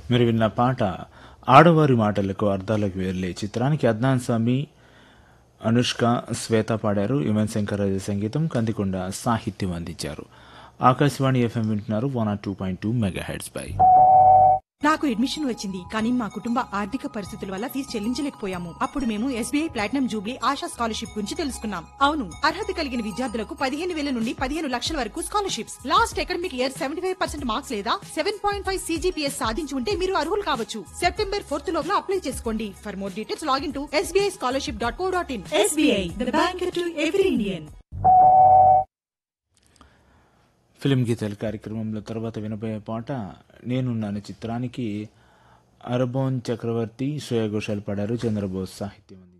మీరు విన్న పాట ఆడవారి మాటలకు అర్థాలకు వెళ్ళే చిత్రానికి అద్నాన్ సామి అనుష్క శ్వేత పాడారు యువన్ శంకర్ రాజ సంగీతం కందికొండ సాహిత్యం అందించారు ఆకాశవాణి ఎఫ్ఎం వింటున్నారు one R two point two megahertz పై నాకు అడ్మిషన్ వచ్చింది కానీ మా కుటుంబ ఆర్థిక పరిస్థితుల వల్ల ఫీజు చెల్లించలేకపోయాము అప్పుడు మేము SBI platinum jubilee Asha scholarship గురించి తెలుసుకున్నాం అవును అర్హత కలిగిన విద్యార్థులకు పదిహేను వేల నుండి పదిహేను లక్షల వరకు scholarships last academic year seventy five percent marks లేదా సెవెన్ పాయింట్ ఫైవ్ సీజీపీఎస్ సాధించి ఉంటే మీరు అర్హులు కావచ్చు సెప్టెంబర్ ఫోర్త్ లోపల అప్లై చేసుకోండి for more details login to SBI scholarship dot co dot in SBI the bank to every Indian film గీతాల కార్యక్రమంలో తర్వాత వినబోయే పాట నేనున్నాను చిత్రానికి అరబోన్ చక్రవర్తి శ్రేయ ఘోషాల్ పాడారు చంద్రబోస్ సాహిత్యం అందించారు